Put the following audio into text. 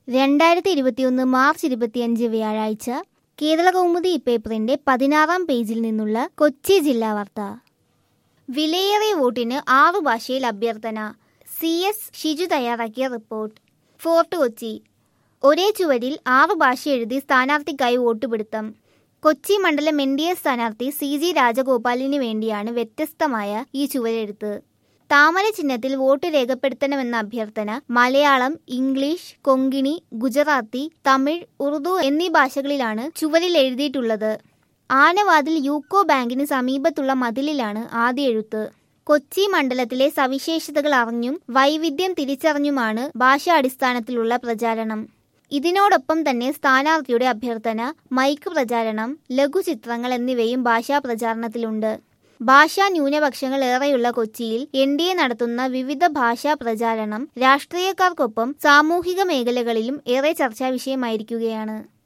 രണ്ടായിരത്തി ഇരുപത്തിയൊന്ന് മാർച്ച് ഇരുപത്തിയഞ്ച് വ്യാഴാഴ്ച കേരള കൗമുദി പേപ്പറിന്റെ പതിനാറാം പേജിൽ നിന്നുള്ള കൊച്ചി ജില്ലാ വാർത്ത വിലയേറിയ വോട്ടിന് ആറു ഭാഷയിൽ അഭ്യർത്ഥന സി എസ് ഷിജു തയ്യാറാക്കിയ റിപ്പോർട്ട് ഫോർട്ട് കൊച്ചി ഒരേ ചുവരിൽ ആറു ഭാഷ എഴുതി സ്ഥാനാർത്ഥിക്കായി വോട്ടുപിടുത്തം കൊച്ചി മണ്ഡലം എൻ ഡി എ സ്ഥാനാർത്ഥി സി ജി രാജഗോപാലിന് വേണ്ടിയാണ് വ്യത്യസ്തമായ ഈ ചുവരെഴുത്ത് താമര ചിഹ്നത്തിൽ വോട്ട് രേഖപ്പെടുത്തണമെന്ന അഭ്യർത്ഥന മലയാളം ഇംഗ്ലീഷ് കൊങ്കിണി ഗുജറാത്തി തമിഴ് ഉറുദു എന്നീ ഭാഷകളിലാണ് ചുവരിൽ എഴുതിയിട്ടുള്ളത് ആനവാതിൽ യൂക്കോ ബാങ്കിന് സമീപത്തുള്ള മതിലിലാണ് ആദ്യ എഴുത്ത് കൊച്ചി മണ്ഡലത്തിലെ സവിശേഷതകൾ അറിഞ്ഞും വൈവിധ്യം തിരിച്ചറിഞ്ഞുമാണ് ഭാഷാടിസ്ഥാനത്തിലുള്ള പ്രചാരണം ഇതിനോടൊപ്പം തന്നെ സ്ഥാനാർത്ഥിയുടെ അഭ്യർത്ഥന മൈക്ക് പ്രചാരണം ലഘുചിത്രങ്ങൾ എന്നിവയും ഭാഷാ പ്രചാരണത്തിലുണ്ട് ഭാഷാ ന്യൂനപക്ഷങ്ങൾ ഏറെയുള്ള കൊച്ചിയിൽ എൻ ഡി എ നടത്തുന്ന വിവിധ ഭാഷാ പ്രചാരണം രാഷ്ട്രീയക്കാർക്കൊപ്പം സാമൂഹിക മേഖലകളിലും ഏറെ ചർച്ചാ വിഷയമായിരിക്കുകയാണ്